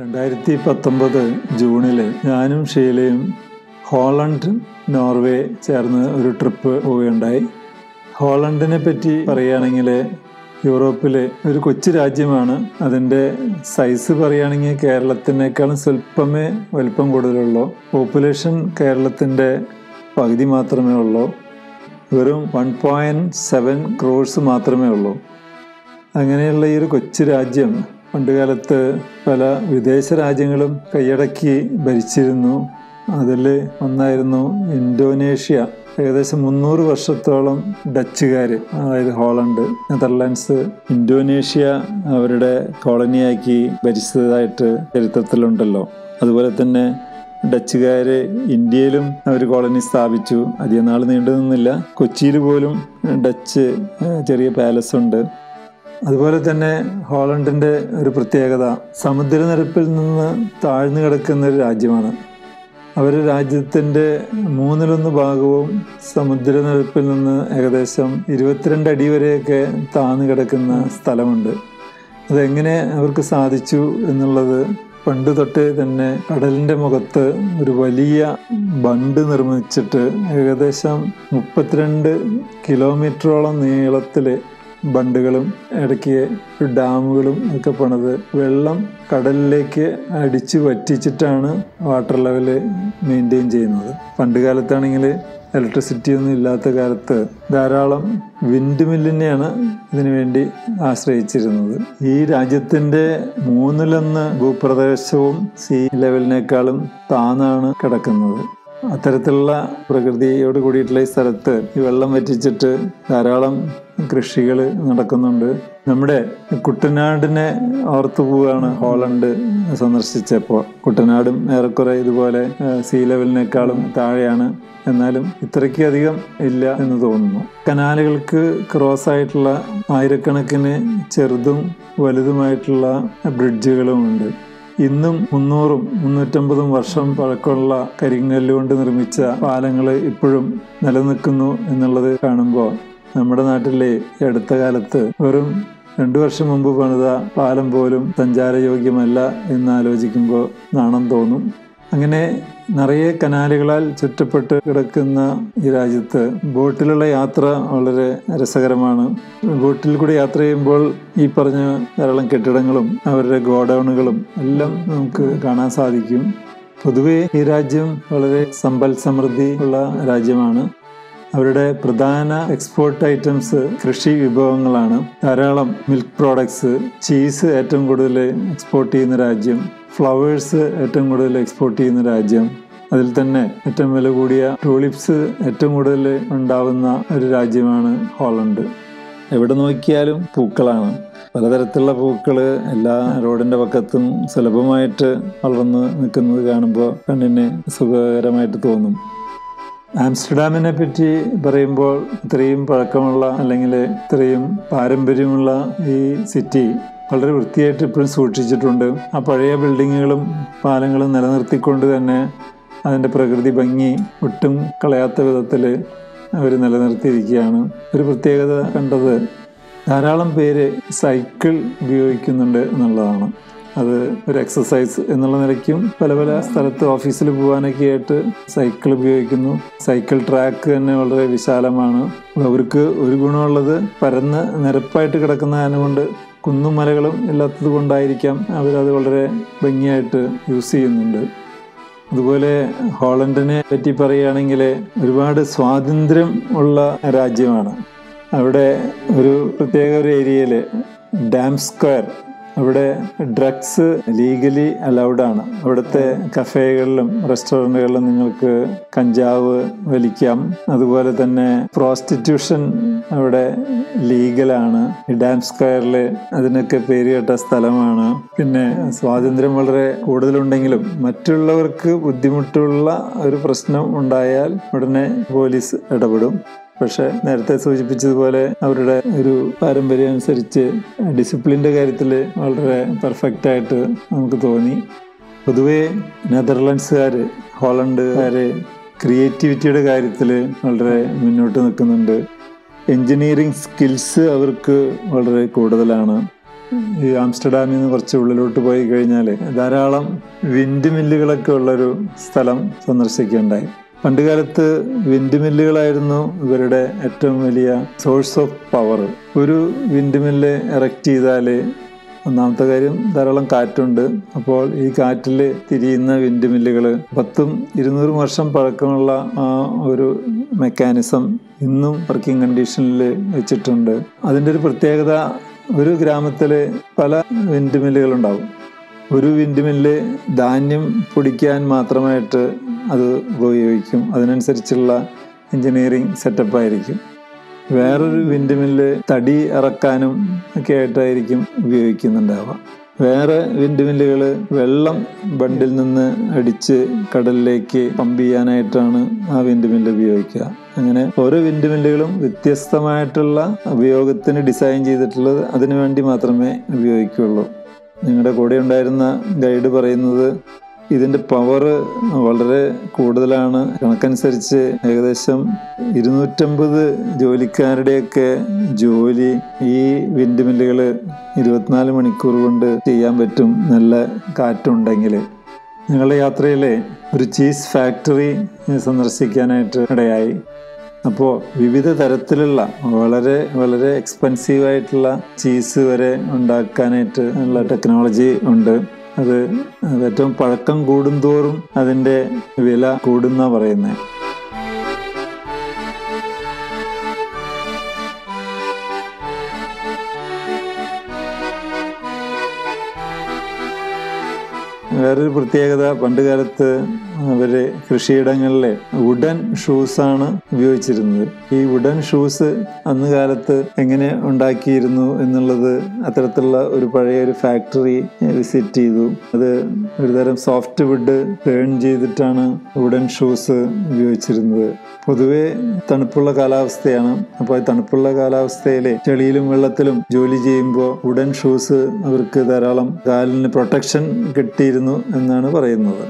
രണ്ടായിരത്തി പത്തൊമ്പത് ജൂണിൽ ഞാനും ഷീലയും ഹോളണ്ട് നോർവേ ചേർന്ന് ഒരു ട്രിപ്പ് പോവുകയുണ്ടായി ഹോളണ്ടിനെ പറ്റി പറയുകയാണെങ്കിൽ യൂറോപ്പിലെ ഒരു കൊച്ചു രാജ്യമാണ് അതിൻ്റെ സൈസ് പറയുകയാണെങ്കിൽ കേരളത്തിനേക്കാളും സ്വല്പമേ വലിപ്പം കൂടുതലുള്ളൂ പോപ്പുലേഷൻ കേരളത്തിൻ്റെ പകുതി മാത്രമേ ഉള്ളൂ വെറും വൺ പോയിൻറ്റ് സെവൻ ക്രോഴ്സ് മാത്രമേ ഉള്ളൂ അങ്ങനെയുള്ള ഈ ഒരു കൊച്ചു രാജ്യം പണ്ടുകാലത്ത് പല വിദേശ രാജ്യങ്ങളും കൈയടക്കി ഭരിച്ചിരുന്നു അതിൽ ഒന്നായിരുന്നു ഇന്തോനേഷ്യ ഏകദേശം മുന്നൂറ് വർഷത്തോളം ഡച്ചുകാർ അതായത് ഹോളണ്ട് നെതർലാൻഡ്സ് ഇന്തോനേഷ്യ അവരുടെ കോളനിയാക്കി ഭരിച്ചതായിട്ട് ചരിത്രത്തിലുണ്ടല്ലോ അതുപോലെ തന്നെ ഡച്ചുകാർ ഇന്ത്യയിലും അവർ കോളനി സ്ഥാപിച്ചു അധികം നാൾ നീണ്ടു നിന്നില്ല കൊച്ചിയിൽ പോലും ഡച്ച് ചെറിയ പാലസ് ഉണ്ട് അതുപോലെ തന്നെ ഹോളണ്ടിൻ്റെ ഒരു പ്രത്യേകത സമുദ്രനിരപ്പിൽ നിന്ന് താഴ്ന്നു കിടക്കുന്ന ഒരു രാജ്യമാണ് അവർ രാജ്യത്തിൻ്റെ മൂന്നിലൊന്ന് ഭാഗവും സമുദ്രനിരപ്പിൽ നിന്ന് ഏകദേശം ഇരുപത്തിരണ്ട് അടി വരെയൊക്കെ താഴ്ന്നു കിടക്കുന്ന സ്ഥലമുണ്ട് അതെങ്ങനെ അവർക്ക് സാധിച്ചു എന്നുള്ളത് പണ്ട് തൊട്ടേ തന്നെ കടലിൻ്റെ മുഖത്ത് ഒരു വലിയ ബണ്ട് നിർമ്മിച്ചിട്ട് ഏകദേശം മുപ്പത്തിരണ്ട് കിലോമീറ്ററോളം നീളത്തിൽ ബണ്ടുകളും ഇടയ്ക്ക് ഡാമുകളും ഒക്കെ പണിത് വെള്ളം കടലിലേക്ക് അടിച്ചു വറ്റിച്ചിട്ടാണ് വാട്ടർ ലെവല് മെയിൻറ്റെയിൻ ചെയ്യുന്നത് പണ്ട് കാലത്താണെങ്കിൽ ഇലക്ട്രിസിറ്റി ഒന്നും ഇല്ലാത്ത കാലത്ത് ധാരാളം വിൻഡ് മില്ലിനെയാണ് ഇതിനു വേണ്ടി ആശ്രയിച്ചിരുന്നത് ഈ രാജ്യത്തിൻ്റെ മൂന്നിലൊന്ന് ഭൂപ്രദേശവും സീ ലെവലിനേക്കാളും താന്നാണ് കിടക്കുന്നത് അത്തരത്തിലുള്ള പ്രകൃതിയോട് കൂടിയിട്ടുള്ള ഈ സ്ഥലത്ത് ഈ വെള്ളം വറ്റിച്ചിട്ട് ധാരാളം കൃഷികൾ നടക്കുന്നുണ്ട് നമ്മുടെ കുട്ടനാടിനെ ഓർത്തു പോവുകയാണ് ഹോളണ്ട് സന്ദർശിച്ചപ്പോൾ കുട്ടനാടും ഏറെക്കുറെ ഇതുപോലെ സീ ലെവലിനേക്കാളും താഴെയാണ് എന്നാലും ഇത്രയ്ക്ക് അധികം ഇല്ല എന്ന് തോന്നുന്നു കനാലുകൾക്ക് ക്രോസ് ആയിട്ടുള്ള ആയിരക്കണക്കിന് ചെറുതും വലുതുമായിട്ടുള്ള ബ്രിഡ്ജുകളും ഉണ്ട് ഇന്നും മുന്നൂറും മുന്നൂറ്റമ്പതും വർഷം പഴക്കമുള്ള കരിങ്കല്ല് കൊണ്ട് നിർമ്മിച്ച പാലങ്ങൾ ഇപ്പോഴും നിലനിൽക്കുന്നു എന്നുള്ളത് കാണുമ്പോൾ നമ്മുടെ നാട്ടിലെ ഈ അടുത്ത കാലത്ത് വെറും രണ്ടു വർഷം മുമ്പ് പണിത പാലം പോലും സഞ്ചാരയോഗ്യമല്ല എന്ന് ആലോചിക്കുമ്പോൾ നാണം തോന്നും അങ്ങനെ നിറയെ കനാലുകളാൽ ചുറ്റപ്പെട്ട് കിടക്കുന്ന ഈ രാജ്യത്ത് ബോട്ടിലുള്ള യാത്ര വളരെ രസകരമാണ് ബോട്ടിൽ കൂടി യാത്ര ചെയ്യുമ്പോൾ ഈ പറഞ്ഞ ധാരാളം കെട്ടിടങ്ങളും അവരുടെ ഗോഡൗണുകളും എല്ലാം നമുക്ക് കാണാൻ സാധിക്കും പൊതുവെ ഈ രാജ്യം വളരെ സമ്പൽ സമൃദ്ധി ഉള്ള രാജ്യമാണ് അവരുടെ പ്രധാന എക്സ്പോർട്ട് ഐറ്റംസ് കൃഷി വിഭവങ്ങളാണ് ധാരാളം മിൽക്ക് പ്രോഡക്ട്സ് ചീസ് ഏറ്റവും കൂടുതൽ എക്സ്പോർട്ട് ചെയ്യുന്ന രാജ്യം ഫ്ലവേഴ്സ് ഏറ്റവും കൂടുതൽ എക്സ്പോർട്ട് ചെയ്യുന്ന രാജ്യം അതിൽ തന്നെ ഏറ്റവും വില കൂടിയ ടൂളിപ്സ് ഏറ്റവും കൂടുതൽ ഉണ്ടാവുന്ന ഒരു രാജ്യമാണ് ഹോളണ്ട് എവിടെ നോക്കിയാലും പൂക്കളാണ് പലതരത്തിലുള്ള പൂക്കൾ എല്ലാ റോഡിന്റെ പക്കത്തും സുലഭമായിട്ട് വളർന്ന് നിൽക്കുന്നത് കാണുമ്പോൾ കണ്ണിന് സുഖകരമായിട്ട് തോന്നും ആംസ്റ്റർഡാമിനെ പറ്റി പറയുമ്പോൾ ഇത്രയും പഴക്കമുള്ള അല്ലെങ്കിൽ ഇത്രയും പാരമ്പര്യമുള്ള ഈ സിറ്റി വളരെ വൃത്തിയായിട്ട് ഇപ്പോഴും സൂക്ഷിച്ചിട്ടുണ്ട് ആ പഴയ ബിൽഡിങ്ങുകളും പാലങ്ങളും നിലനിർത്തിക്കൊണ്ട് തന്നെ അതിൻ്റെ പ്രകൃതി ഭംഗി ഒട്ടും കളയാത്ത വിധത്തിൽ അവർ നിലനിർത്തിയിരിക്കുകയാണ് ഒരു പ്രത്യേകത കണ്ടത് ധാരാളം പേര് സൈക്കിൾ ഉപയോഗിക്കുന്നുണ്ട് എന്നുള്ളതാണ് അത് ഒരു എക്സസൈസ് എന്നുള്ള നിലയ്ക്കും പല പല സ്ഥലത്ത് ഓഫീസിൽ പോകാനൊക്കെ ആയിട്ട് സൈക്കിൾ ഉപയോഗിക്കുന്നു സൈക്കിൾ ട്രാക്ക് തന്നെ വളരെ വിശാലമാണ് അവർക്ക് ഒരു ഗുണമുള്ളത് പരന്ന് നിരപ്പായിട്ട് കിടക്കുന്ന കാരണം കൊണ്ട് കുന്നും മലകളും ഇല്ലാത്തത് കൊണ്ടായിരിക്കാം അവരത് വളരെ ഭംഗിയായിട്ട് യൂസ് ചെയ്യുന്നുണ്ട് അതുപോലെ ഹോളണ്ടിനെ പറ്റി പറയുകയാണെങ്കിൽ ഒരുപാട് സ്വാതന്ത്ര്യം ഉള്ള രാജ്യമാണ് അവിടെ ഒരു പ്രത്യേക ഒരു ഏരിയയിൽ ഡാം സ്ക്വയർ അവിടെ ഡ്രഗ്സ് ലീഗലി അലൗഡ് ആണ് അവിടുത്തെ കഫേകളിലും റെസ്റ്റോറൻറ്റുകളിലും നിങ്ങൾക്ക് കഞ്ചാവ് വലിക്കാം അതുപോലെ തന്നെ പ്രോസ്റ്റിറ്റ്യൂഷൻ അവിടെ ലീഗലാണ് ഡാം സ്ക്വയറിൽ അതിനൊക്കെ പേര് കേട്ട സ്ഥലമാണ് പിന്നെ സ്വാതന്ത്ര്യം വളരെ കൂടുതലുണ്ടെങ്കിലും മറ്റുള്ളവർക്ക് ബുദ്ധിമുട്ടുള്ള ഒരു പ്രശ്നം ഉണ്ടായാൽ ഉടനെ പോലീസ് ഇടപെടും പക്ഷെ നേരത്തെ സൂചിപ്പിച്ചതുപോലെ അവരുടെ ഒരു പാരമ്പര്യം അനുസരിച്ച് ഡിസിപ്ലിൻ്റെ കാര്യത്തിൽ വളരെ പെർഫെക്റ്റ് ആയിട്ട് നമുക്ക് തോന്നി പൊതുവേ നെതർലൻഡ്സുകാർ ഹോളണ്ടുകാർ ക്രിയേറ്റിവിറ്റിയുടെ കാര്യത്തിൽ വളരെ മുന്നോട്ട് നിൽക്കുന്നുണ്ട് എൻജിനീയറിംഗ് സ്കിൽസ് അവർക്ക് വളരെ കൂടുതലാണ് ഈ ആംസ്റ്റർഡാമിൽ നിന്ന് കുറച്ച് ഉള്ളിലോട്ട് പോയി കഴിഞ്ഞാൽ ധാരാളം വിൻഡ് മില്ലുകളൊക്കെ ഉള്ളൊരു സ്ഥലം സന്ദർശിക്കുകയുണ്ടായി പണ്ടുകാലത്ത് വിൻഡ് മില്ലുകളായിരുന്നു ഇവരുടെ ഏറ്റവും വലിയ സോഴ്സ് ഓഫ് പവർ ഒരു വിൻഡ് മില്ല് എറക്റ്റ് ചെയ്താൽ ഒന്നാമത്തെ കാര്യം ധാരാളം കാറ്റുണ്ട് അപ്പോൾ ഈ കാറ്റിൽ തിരിയുന്ന വിൻഡ് മില്ലുകൾ പത്തും ഇരുന്നൂറും വർഷം പഴക്കമുള്ള ആ ഒരു മെക്കാനിസം ഇന്നും വർക്കിംഗ് കണ്ടീഷനിൽ വെച്ചിട്ടുണ്ട് അതിൻ്റെ ഒരു പ്രത്യേകത ഒരു ഗ്രാമത്തിൽ പല വിൻഡ് മില്ലുകളുണ്ടാവും ഒരു വിൻഡ് മില്ല് ധാന്യം പൊടിക്കാൻ മാത്രമായിട്ട് അത് ഉപയോഗിക്കും അതിനനുസരിച്ചുള്ള എഞ്ചിനീയറിംഗ് സെറ്റപ്പായിരിക്കും വേറൊരു വിൻഡ് മില്ല് തടി ഇറക്കാനും ഒക്കെ ആയിട്ടായിരിക്കും ഉപയോഗിക്കുന്നുണ്ടാവുക വേറെ വിൻഡ് മില്ലുകൾ വെള്ളം ബണ്ടിൽ നിന്ന് അടിച്ച് കടലിലേക്ക് പമ്പ് ചെയ്യാനായിട്ടാണ് ആ വിൻഡ് മില്ല് ഉപയോഗിക്കുക അങ്ങനെ ഓരോ വിൻഡ് മില്ലുകളും വ്യത്യസ്തമായിട്ടുള്ള ഉപയോഗത്തിന് ഡിസൈൻ ചെയ്തിട്ടുള്ളത് അതിനു വേണ്ടി മാത്രമേ ഉപയോഗിക്കുകയുള്ളൂ നിങ്ങളുടെ കൂടെ ഉണ്ടായിരുന്ന ഗൈഡ് പറയുന്നത് ഇതിൻ്റെ പവർ വളരെ കൂടുതലാണ് കണക്കനുസരിച്ച് ഏകദേശം ഇരുന്നൂറ്റമ്പത് ജോലിക്കാരുടെയൊക്കെ ജോലി ഈ വിൻഡ് മില്ലുകൾ ഇരുപത്തിനാല് മണിക്കൂർ കൊണ്ട് ചെയ്യാൻ പറ്റും നല്ല കാറ്റുണ്ടെങ്കിൽ ഞങ്ങളുടെ യാത്രയിലെ ഒരു ചീസ് ഫാക്ടറി സന്ദർശിക്കാനായിട്ട് ഇടയായി അപ്പോൾ വിവിധ തരത്തിലുള്ള വളരെ വളരെ എക്സ്പെൻസീവ് ആയിട്ടുള്ള ചീസ് വരെ ഉണ്ടാക്കാനായിട്ട് ഉള്ള ടെക്നോളജി ഉണ്ട് അത് അത് ഏറ്റവും പഴക്കം കൂടുന്തോറും അതിൻ്റെ വില കൂടുന്ന പറയുന്നത് വേറൊരു പ്രത്യേകത പണ്ട് കാലത്ത് അവര് കൃഷിയിടങ്ങളിൽ വുഡൻ ഷൂസാണ് ഉപയോഗിച്ചിരുന്നത് ഈ വുഡൻ ഷൂസ് അന്ന് കാലത്ത് എങ്ങനെ ഉണ്ടാക്കിയിരുന്നു എന്നുള്ളത് അത്തരത്തിലുള്ള ഒരു പഴയ ഒരു ഫാക്ടറി വിസിറ്റ് ചെയ്തു അത് ഒരുതരം സോഫ്റ്റ് വുഡ് ടേൺ ചെയ്തിട്ടാണ് വുഡൻ ഷൂസ് ഉപയോഗിച്ചിരുന്നത് പൊതുവെ തണുപ്പുള്ള കാലാവസ്ഥയാണ് അപ്പോൾ ഈ തണുപ്പുള്ള കാലാവസ്ഥയിൽ ചെളിയിലും വെള്ളത്തിലും ജോലി ചെയ്യുമ്പോൾ വുഡൻ ഷൂസ് അവർക്ക് ധാരാളം കാലിന് പ്രൊട്ടക്ഷൻ കിട്ടിയിരുന്നു എന്നാണ് പറയുന്നത്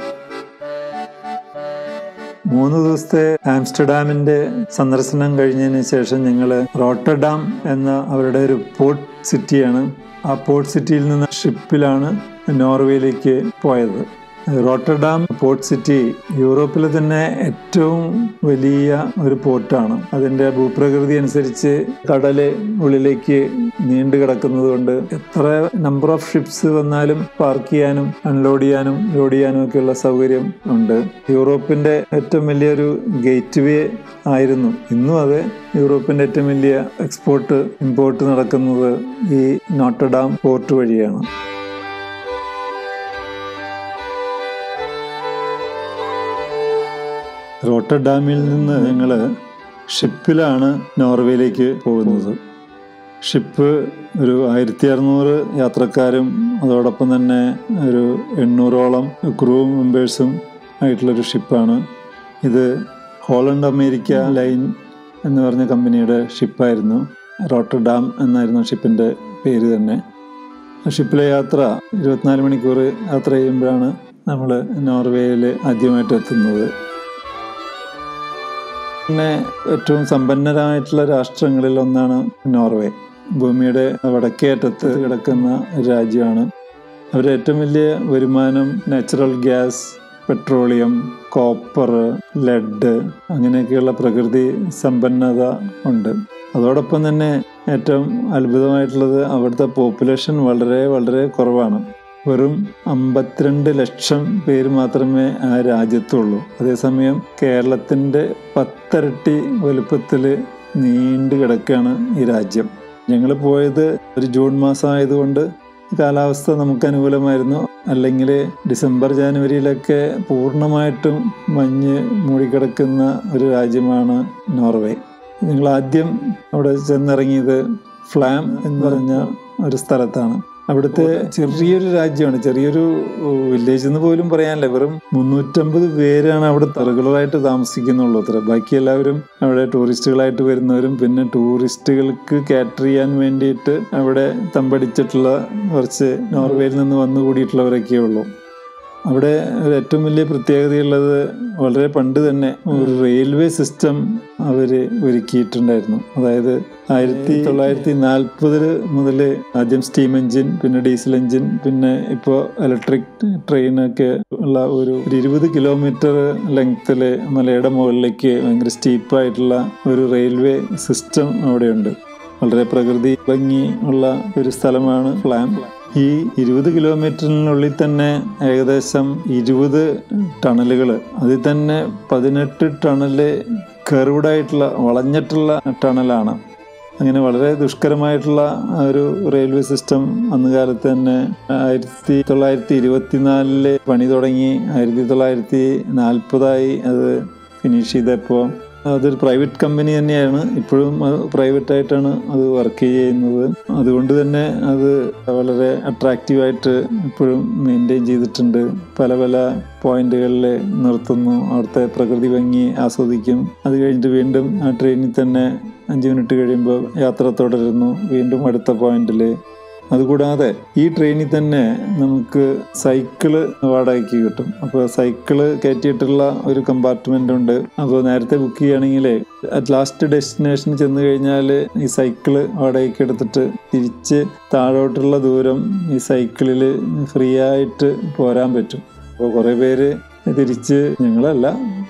മൂന്ന് ദിവസത്തെ ആംസ്റ്റർഡാമിന്റെ സന്ദർശനം കഴിഞ്ഞതിന് ശേഷം ഞങ്ങൾ റോട്ടർഡാം എന്ന അവരുടെ ഒരു പോർട്ട് സിറ്റിയാണ് ആ പോർട്ട് സിറ്റിയിൽ നിന്ന് ഷിപ്പിലാണ് നോർവേയിലേക്ക് പോയത് റോട്ടർഡാം പോർട്ട് സിറ്റി യൂറോപ്പിലെ തന്നെ ഏറ്റവും വലിയ ഒരു പോർട്ടാണ് അതിൻ്റെ ഭൂപ്രകൃതി അനുസരിച്ച് കടല് ഉള്ളിലേക്ക് നീണ്ടു കിടക്കുന്നത് കൊണ്ട് എത്ര നമ്പർ ഓഫ് ഷിപ്സ് വന്നാലും പാർക്ക് ചെയ്യാനും അൺലോഡ് ചെയ്യാനും ലോഡ് ചെയ്യാനും ഒക്കെയുള്ള സൗകര്യം ഉണ്ട് യൂറോപ്പിന്റെ ഏറ്റവും വലിയൊരു ഗേറ്റ് വേ ആയിരുന്നു ഇന്നും അതെ യൂറോപ്പിന്റെ ഏറ്റവും വലിയ എക്സ്പോർട്ട് ഇമ്പോർട്ട് നടക്കുന്നത് ഈ നോട്ടഡാം പോർട്ട് വഴിയാണ് റോട്ടർഡാമിൽ നിന്ന് ഞങ്ങൾ ഷിപ്പിലാണ് നോർവേയിലേക്ക് പോകുന്നത് ഷിപ്പ് ഒരു ആയിരത്തി അറുന്നൂറ് യാത്രക്കാരും അതോടൊപ്പം തന്നെ ഒരു എണ്ണൂറോളം ക്രൂ മെമ്പേഴ്സും ആയിട്ടുള്ളൊരു ഷിപ്പാണ് ഇത് ഹോളണ്ട് അമേരിക്ക ലൈൻ എന്ന് പറഞ്ഞ കമ്പനിയുടെ ഷിപ്പായിരുന്നു റോട്ടർഡാം എന്നായിരുന്നു ഷിപ്പിൻ്റെ പേര് തന്നെ ഷിപ്പിലെ യാത്ര ഇരുപത്തിനാല് മണിക്കൂർ യാത്ര ചെയ്യുമ്പോഴാണ് നമ്മൾ നോർവേയിൽ ആദ്യമായിട്ട് എത്തുന്നത് പിന്നെ ഏറ്റവും സമ്പന്നരായിട്ടുള്ള രാഷ്ട്രങ്ങളിൽ ഒന്നാണ് നോർവേ ഭൂമിയുടെ വടക്കേ അറ്റത്ത് കിടക്കുന്ന രാജ്യമാണ് അവരുടെ ഏറ്റവും വലിയ വരുമാനം natural gas petroleum copper lead അങ്ങനെയൊക്കെയുള്ള പ്രകൃതി സമ്പന്നത ഉണ്ട് അതോടൊപ്പം തന്നെ ഏറ്റവും അത്ഭുതമായിട്ടുള്ളത് അവിടുത്തെ പോപ്പുലേഷൻ വളരെ വളരെ കുറവാണ് വെറും അമ്പത്തിരണ്ട് ലക്ഷം പേര് മാത്രമേ ആ രാജ്യത്തുള്ളൂ അതേസമയം കേരളത്തിൻ്റെ പത്തരട്ടി വലുപ്പത്തിൽ നീണ്ടു കിടക്കുകയാണ് ഈ രാജ്യം ഞങ്ങൾ പോയത് ഒരു ജൂൺ മാസം ആയതുകൊണ്ട് കാലാവസ്ഥ നമുക്ക് അനുകൂലമായിരുന്നു അല്ലെങ്കിൽ ഡിസംബർ ജാനുവരിയിലൊക്കെ പൂർണ്ണമായിട്ടും മഞ്ഞ് മൂടിക്കിടക്കുന്ന ഒരു രാജ്യമാണ് നോർവേ നിങ്ങൾ ആദ്യം അവിടെ ചെന്നിറങ്ങിയത് ഫ്ലാം എന്ന് പറഞ്ഞ ഒരു സ്ഥലത്താണ് അവിടുത്തെ ചെറിയൊരു രാജ്യമാണ് ചെറിയൊരു വില്ലേജ് എന്ന് പോലും പറയാനില്ല വെറും മുന്നൂറ്റമ്പത് പേരാണ് അവിടെ റെഗുലറായിട്ട് താമസിക്കുന്നുള്ളൂ അത്ര ബാക്കി എല്ലാവരും അവിടെ ടൂറിസ്റ്റുകളായിട്ട് വരുന്നവരും പിന്നെ ടൂറിസ്റ്റുകൾക്ക് കാറ്റർ ചെയ്യാൻ വേണ്ടിയിട്ട് അവിടെ തമ്പടിച്ചിട്ടുള്ള കുറച്ച് നോർവേയിൽ നിന്ന് വന്നു കൂടിയിട്ടുള്ളവരൊക്കെ ഉള്ളൂ അവിടെ ഒരു ഏറ്റവും വലിയ പ്രത്യേകതയുള്ളത് വളരെ പണ്ട് തന്നെ ഒരു റെയിൽവേ സിസ്റ്റം അവർ ഒരുക്കിയിട്ടുണ്ടായിരുന്നു അതായത് ആയിരത്തി തൊള്ളായിരത്തി നാൽപ്പതില് മുതൽ ആദ്യം സ്റ്റീം എഞ്ചിൻ പിന്നെ ഡീസൽ എഞ്ചിൻ പിന്നെ ഇപ്പോൾ ഇലക്ട്രിക് ട്രെയിനൊക്കെ ഉള്ള ഒരു ഒരു ഇരുപത് കിലോമീറ്റർ ലെങ്ത്തില് മലയുടെ മുകളിലേക്ക് ഭയങ്കര സ്റ്റീപ്പായിട്ടുള്ള ഒരു റെയിൽവേ സിസ്റ്റം അവിടെയുണ്ട് വളരെ പ്രകൃതി ഭംഗി ഉള്ള ഒരു സ്ഥലമാണ് ഫ്ലാം ഈ ഇരുപത് കിലോമീറ്ററിനുള്ളിൽ തന്നെ ഏകദേശം ഇരുപത് ടണലുകൾ അതിൽ തന്നെ പതിനെട്ട് ടണല് കർവ്ഡായിട്ടുള്ള വളഞ്ഞിട്ടുള്ള ടണലാണ് അങ്ങനെ വളരെ ദുഷ്കരമായിട്ടുള്ള ഒരു റെയിൽവേ സിസ്റ്റം അന്ന് കാലത്ത് തന്നെ ആയിരത്തി തൊള്ളായിരത്തി ഇരുപത്തിനാലില് പണി തുടങ്ങി ആയിരത്തി തൊള്ളായിരത്തി നാൽപ്പതായി അത് ഫിനിഷ് ചെയ്തപ്പോൾ അതൊരു പ്രൈവറ്റ് കമ്പനി തന്നെയാണ് ഇപ്പോഴും അത് പ്രൈവറ്റ് ആയിട്ടാണ് അത് വർക്ക് ചെയ്യുന്നത് അതുകൊണ്ട് തന്നെ അത് വളരെ അട്രാക്റ്റീവായിട്ട് ഇപ്പോഴും മെയിൻറ്റെയിൻ ചെയ്തിട്ടുണ്ട് പല പല പോയിന്റുകളിൽ നിർത്തുന്നു അവിടുത്തെ പ്രകൃതി ഭംഗി ആസ്വദിക്കും അത് കഴിഞ്ഞിട്ട് വീണ്ടും ആ ട്രെയിനിൽ തന്നെ അഞ്ച് മിനിറ്റ് കഴിയുമ്പോൾ യാത്ര തുടരുന്നു വീണ്ടും അടുത്ത പോയിന്റിൽ അതുകൂടാതെ ഈ ട്രെയിനിൽ തന്നെ നമുക്ക് സൈക്കിള് വാടകയ്ക്ക് കിട്ടും അപ്പോൾ സൈക്കിള് കയറ്റിയിട്ടുള്ള ഒരു കമ്പാർട്ട്മെന്റ് ഉണ്ട് അപ്പോൾ നേരത്തെ ബുക്ക് ചെയ്യുകയാണെങ്കിൽ അറ്റ് ലാസ്റ്റ് ഡെസ്റ്റിനേഷനിൽ ചെന്ന് കഴിഞ്ഞാൽ ഈ സൈക്കിള് വാടകയ്ക്ക് എടുത്തിട്ട് തിരിച്ച് താഴോട്ടുള്ള ദൂരം ഈ സൈക്കിളിൽ ഫ്രീ ആയിട്ട് പോരാൻ പറ്റും അപ്പോൾ കുറേ പേര് തിരിച്ച് ഞങ്ങളല്ല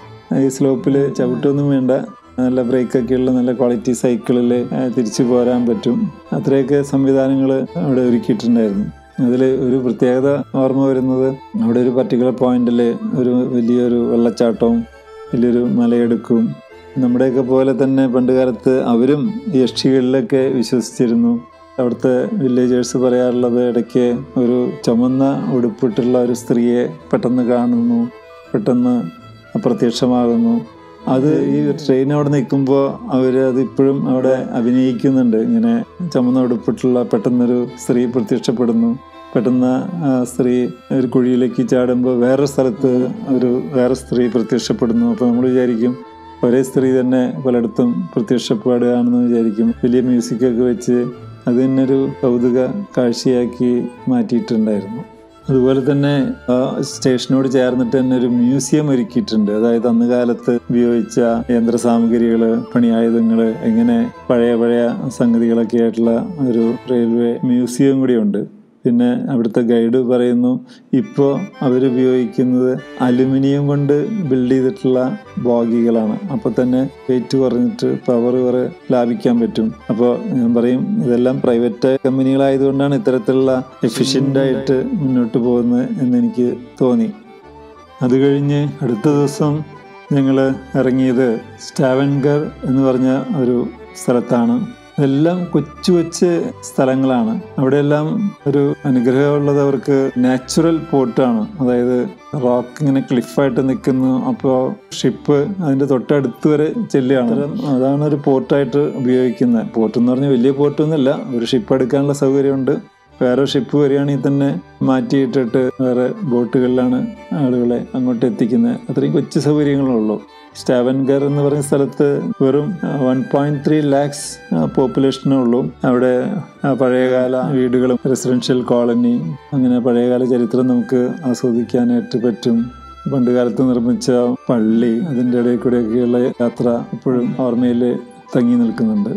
ഈ സ്ലോപ്പിൽ ചവിട്ടൊന്നും വേണ്ട നല്ല ബ്രേക്കൊക്കെ ഉള്ള നല്ല ക്വാളിറ്റി സൈക്കിളിൽ തിരിച്ചു പോരാൻ പറ്റും അത്രയൊക്കെ സംവിധാനങ്ങൾ അവിടെ ഒരുക്കിയിട്ടുണ്ടായിരുന്നു അതിൽ ഒരു പ്രത്യേകത ഓർമ്മ വരുന്നത് അവിടെ ഒരു പർട്ടിക്കുലർ പോയിന്റിൽ ഒരു വലിയൊരു വെള്ളച്ചാട്ടവും വലിയൊരു മലയെടുക്കും നമ്മുടെയൊക്കെ പോലെ തന്നെ പണ്ട് കാലത്ത് അവരും യക്ഷികളിലൊക്കെ വിശ്വസിച്ചിരുന്നു അവിടുത്തെ വില്ലേജേഴ്സ് പറയാറുള്ളത് ഇടയ്ക്ക് ഒരു ചുമന്ന ഉടുപ്പിട്ടുള്ള ഒരു സ്ത്രീയെ പെട്ടെന്ന് കാണുന്നു പെട്ടെന്ന് അപ്രത്യക്ഷമാകുന്നു അത് ഈ ട്രെയിൻ അവിടെ നിൽക്കുമ്പോൾ അവർ അത് ഇപ്പോഴും അവിടെ അഭിനയിക്കുന്നുണ്ട് ഇങ്ങനെ ചുമന്ന ഉടുപ്പിട്ടുള്ള പെട്ടെന്നൊരു സ്ത്രീ പ്രത്യക്ഷപ്പെടുന്നു പെട്ടെന്ന് ആ സ്ത്രീ ഒരു കുഴിയിലേക്ക് ചാടുമ്പോൾ വേറെ സ്ഥലത്ത് ഒരു വേറെ സ്ത്രീ പ്രത്യക്ഷപ്പെടുന്നു അപ്പോൾ നമ്മൾ വിചാരിക്കും ഒരേ സ്ത്രീ തന്നെ പലയിടത്തും പ്രത്യക്ഷപ്പെടുകയാണെന്ന് വിചാരിക്കും വലിയ മ്യൂസിക്കൊക്കെ വെച്ച് അത് തന്നെ ഒരു കൗതുക കാഴ്ചയാക്കി മാറ്റിയിട്ടുണ്ടായിരുന്നു അതുപോലെ തന്നെ ആ സ്റ്റേഷനോട് ചേർന്നിട്ട് തന്നെ ഒരു മ്യൂസിയം ഒരുക്കിയിട്ടുണ്ട് അതായത് അന്ന് കാലത്ത് ഉപയോഗിച്ച യന്ത്ര സാമഗ്രികൾ പണിയായുധങ്ങൾ എങ്ങനെ പഴയ പഴയ സംഗതികളൊക്കെ ആയിട്ടുള്ള ഒരു റെയിൽവേ മ്യൂസിയം കൂടിയുണ്ട് പിന്നെ അവിടുത്തെ ഗൈഡ് പറയുന്നു ഇപ്പോൾ അവരുപയോഗിക്കുന്നത് അലുമിനിയം കൊണ്ട് ബിൽഡ് ചെയ്തിട്ടുള്ള ബോഗികളാണ് അപ്പോൾ തന്നെ വെയിറ്റ് കുറഞ്ഞിട്ട് പവർ കുറെ ലാഭിക്കാൻ പറ്റും അപ്പോൾ ഞാൻ പറയും ഇതെല്ലാം പ്രൈവറ്റ് കമ്പനികളായതുകൊണ്ടാണ് ഇത്തരത്തിലുള്ള എഫിഷ്യൻ്റ് ആയിട്ട് മുന്നോട്ട് പോകുന്നത് എന്നെനിക്ക് തോന്നി അത് കഴിഞ്ഞ് അടുത്ത ദിവസം ഞങ്ങൾ ഇറങ്ങിയത് സ്റ്റാവൻഗർ എന്ന് പറഞ്ഞ ഒരു സ്ഥലത്താണ് എല്ലാം കൊച്ചു കൊച്ചു സ്ഥലങ്ങളാണ് അവിടെയെല്ലാം ഒരു അനുഗ്രഹമുള്ളത് അവർക്ക് നാച്ചുറൽ പോർട്ടാണ് അതായത് റോക്ക് ഇങ്ങനെ ക്ലിഫായിട്ട് നിൽക്കുന്നു അപ്പോൾ ഷിപ്പ് അതിന്റെ തൊട്ടടുത്ത് വരെ ചെല്ലുകയാണ് അതാണ് ഒരു പോർട്ടായിട്ട് ഉപയോഗിക്കുന്നത് പോർട്ട് എന്ന് പറഞ്ഞാൽ വലിയ പോർട്ടൊന്നുമില്ല ഒരു ഷിപ്പ് എടുക്കാനുള്ള സൗകര്യമുണ്ട് വേറെ ഷിപ്പ് വരികയാണെങ്കിൽ തന്നെ മാറ്റിയിട്ടിട്ട് വേറെ ബോട്ടുകളിലാണ് ആളുകളെ അങ്ങോട്ട് എത്തിക്കുന്നത് അത്രയും കൊച്ചു സൗകര്യങ്ങളുള്ളൂ സ്റ്റാവൻഗർ എന്ന് പറയുന്ന സ്ഥലത്ത് വെറും വൺ പോയിന്റ് ത്രീ ലാക്സ് പോപ്പുലേഷനേ ഉള്ളൂ അവിടെ പഴയകാല വീടുകളും റെസിഡൻഷ്യൽ കോളനി അങ്ങനെ പഴയകാല ചരിത്രം നമുക്ക് ആസ്വദിക്കാനായിട്ട് പറ്റും പണ്ട് കാലത്ത് നിർമ്മിച്ച പള്ളി അതിൻ്റെ ഇടയിൽ കൂടെയൊക്കെയുള്ള യാത്ര ഇപ്പോഴും ഓർമ്മയിൽ തങ്ങി നിൽക്കുന്നുണ്ട്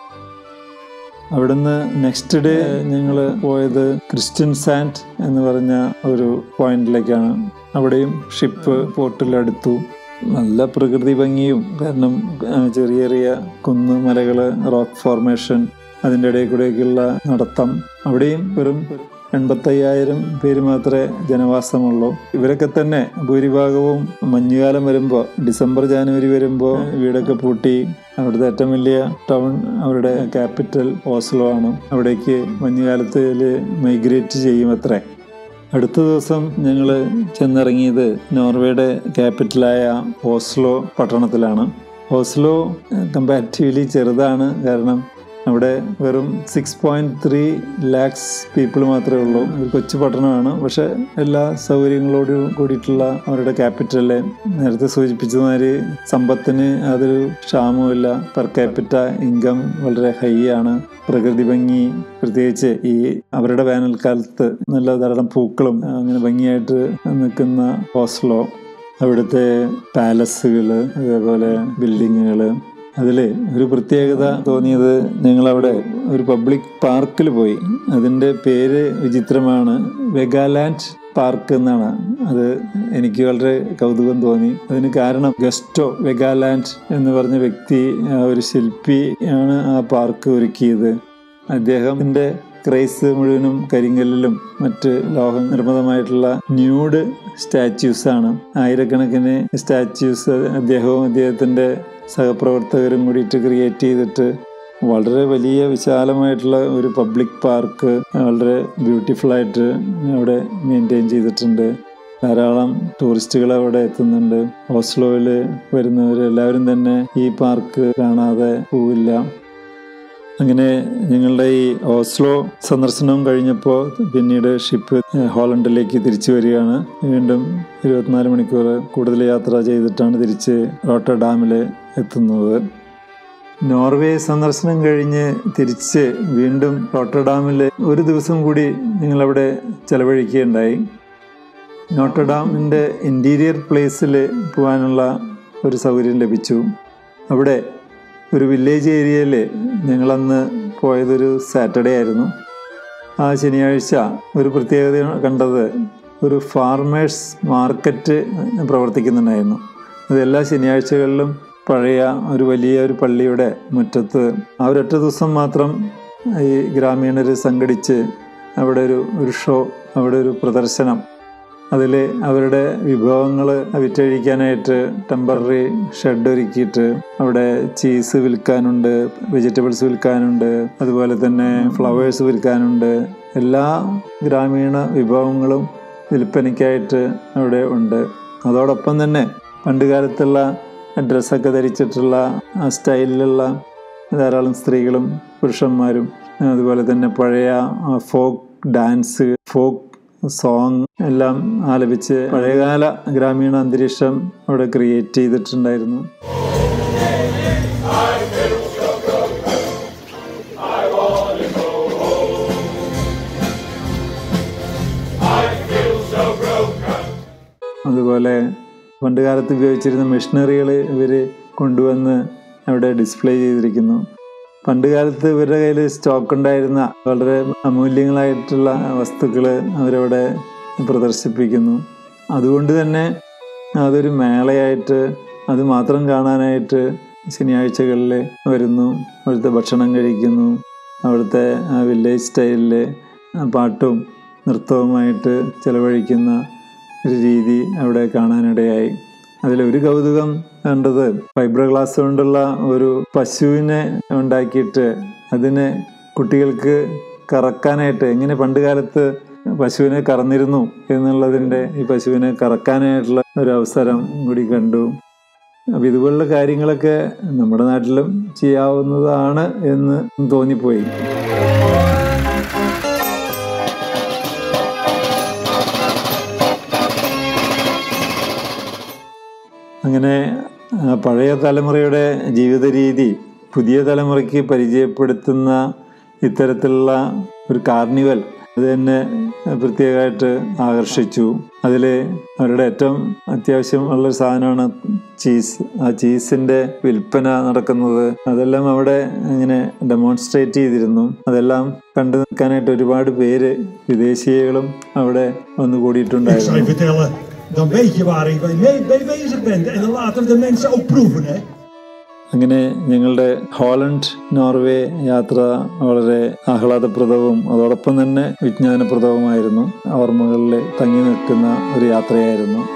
അവിടുന്ന് നെക്സ്റ്റ് ഡേ ഞങ്ങൾ പോയത് ക്രിസ്ത്യൻ സാൻഡ് എന്ന് പറഞ്ഞ ഒരു പോയിന്റിലേക്കാണ് അവിടെയും ഷിപ്പ് പോർട്ടിലെടുത്തു നല്ല പ്രകൃതി ഭംഗിയും കാരണം ചെറിയ ചെറിയ കുന്ന് മലകൾ റോക്ക് ഫോർമേഷൻ അതിൻ്റെ ഇടയിൽ കൂടെയൊക്കെയുള്ള നടത്തം അവിടെയും വെറും എൺപത്തയ്യായിരം പേര് മാത്രമേ ജനവാസമുള്ളൂ ഇവരൊക്കെ തന്നെ ഭൂരിഭാഗവും മഞ്ഞുകാലം വരുമ്പോൾ ഡിസംബർ ജാനുവരി വരുമ്പോൾ വീടൊക്കെ പൂട്ടി അവിടുത്തെ ഏറ്റവും വലിയ ടൗൺ അവരുടെ ക്യാപിറ്റൽ ഓസ്ലോ ആണ് അവിടേക്ക് മഞ്ഞുകാലത്തിൽ മൈഗ്രേറ്റ് ചെയ്യും അത്രേ അടുത്ത ദിവസം ഞങ്ങൾ ചെന്നിറങ്ങിയത് നോർവേയുടെ ക്യാപിറ്റലായ ഓസ്ലോ പട്ടണത്തിലാണ് ഓസ്ലോ കമ്പാരിറ്റീവ്ലി ചെറുതാണ് കാരണം അവിടെ വെറും six point three lakhs people മാത്രമേ ഉള്ളൂ ഒരു കൊച്ചു പട്ടണമാണ് പക്ഷെ എല്ലാ സൗകര്യങ്ങളോടും കൂടിയിട്ടുള്ള അവരുടെ ക്യാപിറ്റല് നേരത്തെ സൂചിപ്പിച്ചതുമാതിരി സമ്പത്തിന് അതൊരു ക്ഷാമവുമില്ല പെർ ക്യാപിറ്റ ഇൻകം വളരെ ഹൈ ആണ് പ്രകൃതി ഭംഗി പ്രത്യേകിച്ച് ഈ അവരുടെ വേനൽക്കാലത്ത് നല്ല ധാരാളം പൂക്കളും അങ്ങനെ ഭംഗിയായിട്ട് നിൽക്കുന്ന ഓസ്ലോ അവിടുത്തെ പാലസുകൾ അതേപോലെ ബിൽഡിങ്ങുകൾ അതിൽ ഒരു പ്രത്യേകത തോന്നിയത് ഞങ്ങളവിടെ ഒരു പബ്ലിക് പാർക്കിൽ പോയി അതിൻ്റെ പേര് വിചിത്രമാണ് വെഗാലാൻഡ് പാർക്ക് എന്നാണ് അത് എനിക്ക് വളരെ കൗതുകം തോന്നി അതിന് കാരണം ഗസ്റ്റോ വെഗാലാൻഡ് എന്ന് പറഞ്ഞ വ്യക്തി ആ ഒരു ശില്പി ആണ് ആ പാർക്ക് ഒരുക്കിയത് അദ്ദേഹത്തിൻ്റെ ക്രൈസ് മുഴുവനും കരിങ്കല്ലിലും മറ്റ് ലോഹ നിർമ്മിതമായിട്ടുള്ള ന്യൂഡ് സ്റ്റാച്യൂസ് ആണ് ആയിരക്കണക്കിന് സ്റ്റാച്യൂസ് അദ്ദേഹവും അദ്ദേഹത്തിൻ്റെ സഹപ്രവർത്തകരും കൂടിയിട്ട് ക്രിയേറ്റ് ചെയ്തിട്ട് വളരെ വലിയ വിശാലമായിട്ടുള്ള ഒരു പബ്ലിക് പാർക്ക് വളരെ ബ്യൂട്ടിഫുൾ ആയിട്ട് അവിടെ മെയിൻറ്റെയിൻ ചെയ്തിട്ടുണ്ട് ധാരാളം ടൂറിസ്റ്റുകൾ അവിടെ എത്തുന്നുണ്ട് ഓസ്ലോയിൽ വരുന്നവരെല്ലാവരും തന്നെ ഈ പാർക്ക് കാണാതെ പോവില്ല അങ്ങനെ ഞങ്ങളുടെ ഈ ഓസ്ലോ സന്ദർശനം കഴിഞ്ഞപ്പോൾ പിന്നീട് ഷിപ്പ് ഹോളണ്ടിലേക്ക് തിരിച്ചു വരികയാണ് വീണ്ടും ഇരുപത്തിനാല് മണിക്കൂർ കൂടുതൽ യാത്ര ചെയ്തിട്ടാണ് തിരിച്ച് റോട്ടർഡാമിൽ എത്തുന്നത് നോർവേ സന്ദർശനം കഴിഞ്ഞ് തിരിച്ച് വീണ്ടും റോട്ടർഡാമിൽ ഒരു ദിവസം കൂടി ഞങ്ങളവിടെ ചെലവഴിക്കുകയുണ്ടായി നോട്ടർഡാമിൻ്റെ ഇൻറ്റീരിയർ പ്ലേസിൽ പോകാനുള്ള ഒരു സൗകര്യം ലഭിച്ചു അവിടെ ഒരു വില്ലേജ് ഏരിയയിൽ ഞങ്ങളന്ന് പോയതൊരു സാറ്റർഡേ ആയിരുന്നു ആ ശനിയാഴ്ച ഒരു പ്രത്യേകത കണ്ടത് ഒരു ഫാർമേഴ്സ് മാർക്കറ്റ് പ്രവർത്തിക്കുന്നുണ്ടായിരുന്നു അത് എല്ലാ ശനിയാഴ്ചകളിലും പഴയ ഒരു വലിയ ഒരു പള്ളിയുടെ മുറ്റത്ത് ആ ഒരൊറ്റ ദിവസം മാത്രം ഈ ഗ്രാമീണർ സംഘടിച്ച് അവിടെ ഒരു ഒരു ഷോ അവിടെ ഒരു പ്രദർശനം അതിൽ അവരുടെ വിഭവങ്ങൾ വിറ്റഴിക്കാനായിട്ട് ടെമ്പററി ഷെഡ് ഒരുക്കിയിട്ട് അവിടെ ചീസ് വിൽക്കാനുണ്ട് വെജിറ്റബിൾസ് വിൽക്കാനുണ്ട് അതുപോലെ തന്നെ ഫ്ലവേഴ്സ് വിൽക്കാനുണ്ട് എല്ലാ ഗ്രാമീണ വിഭവങ്ങളും വിൽപ്പനയ്ക്കായിട്ട് അവിടെ ഉണ്ട് അതോടൊപ്പം തന്നെ പണ്ടുകാലത്തുള്ള ഡ്രസ്സൊക്കെ ധരിച്ചിട്ടുള്ള ആ സ്റ്റൈലിലുള്ള ധാരാളം സ്ത്രീകളും പുരുഷന്മാരും അതുപോലെ തന്നെ പഴയ ഫോക്ക് ഡാൻസ് ഫോക്ക് സോങ് എല്ലാം ആലപിച്ച് പഴയകാല ഗ്രാമീണ അന്തരീക്ഷം അവിടെ ക്രിയേറ്റ് ചെയ്തിട്ടുണ്ടായിരുന്നു അതുപോലെ പണ്ട് കാലത്ത് ഉപയോഗിച്ചിരുന്ന മെഷീനറികൾ ഇവർ കൊണ്ടുവന്ന് അവിടെ ഡിസ്പ്ലേ ചെയ്തിരിക്കുന്നു പണ്ട് കാലത്ത് ഇവരുടെ കയ്യിൽ സ്റ്റോക്ക് ഉണ്ടായിരുന്ന വളരെ അമൂല്യങ്ങളായിട്ടുള്ള വസ്തുക്കൾ അവരവിടെ പ്രദർശിപ്പിക്കുന്നു അതുകൊണ്ട് തന്നെ അതൊരു മേളയായിട്ട് അത് മാത്രം കാണാനായിട്ട് ശനിയാഴ്ചകളിൽ വരുന്നു അവിടുത്തെ ഭക്ഷണം കഴിക്കുന്നു അവിടുത്തെ ആ വില്ലേജ് സ്റ്റൈലിൽ പാട്ടും നൃത്തവുമായിട്ട് ചിലവഴിക്കുന്ന ഒരു രീതി അവിടെ കാണാനിടയായി അതിലൊരു കൗതുകം കണ്ടത് ഫൈബർ ഗ്ലാസ് കൊണ്ടുള്ള ഒരു പശുവിനെ ഉണ്ടാക്കിയിട്ട് അതിനെ കുട്ടികൾക്ക് കറക്കാനായിട്ട് എങ്ങനെ പണ്ട് കാലത്ത് പശുവിനെ കറന്നിരുന്നു എന്നുള്ളതിൻ്റെ ഈ പശുവിനെ കറക്കാനായിട്ടുള്ള ഒരു അവസരം കൂടി കണ്ടു അപ്പം ഇതുപോലുള്ള കാര്യങ്ങളൊക്കെ നമ്മുടെ നാട്ടിലും ചെയ്യാവുന്നതാണ് എന്ന് തോന്നിപ്പോയി അങ്ങനെ പഴയ തലമുറയുടെ ജീവിത രീതി പുതിയ തലമുറയ്ക്ക് പരിചയപ്പെടുത്തുന്ന ഇത്തരത്തിലുള്ള ഒരു കാർണിവൽ അത് തന്നെ പ്രത്യേകമായിട്ട് ആകർഷിച്ചു അതിൽ അവരുടെ ഏറ്റവും അത്യാവശ്യം ഉള്ളൊരു സാധനമാണ് ചീസ് ആ ചീസിൻ്റെ വിൽപ്പന നടക്കുന്നത് അതെല്ലാം അവിടെ ഇങ്ങനെ ഡെമോൺസ്ട്രേറ്റ് ചെയ്തിരുന്നു അതെല്ലാം കണ്ടു നിൽക്കാനായിട്ട് ഒരുപാട് പേര് വിദേശികളും അവിടെ വന്നു കൂടിയിട്ടുണ്ടായിരുന്നു dan weet je waar je mee, mee bezig bent. En dan laten we de mensen ook proeven, hè. അങ്ങനെ ഞങ്ങളുടെ ഹോളണ്ട് നോർവേ യാത്ര വളരെ ആഹ്ലാദപ്രദവും അതോടൊപ്പം തന്നെ വിജ്ഞാനപ്രദവുമായിരുന്നു ഓർമ്മകളിൽ തങ്ങി നിൽക്കുന്ന ഒരു യാത്രയായിരുന്നു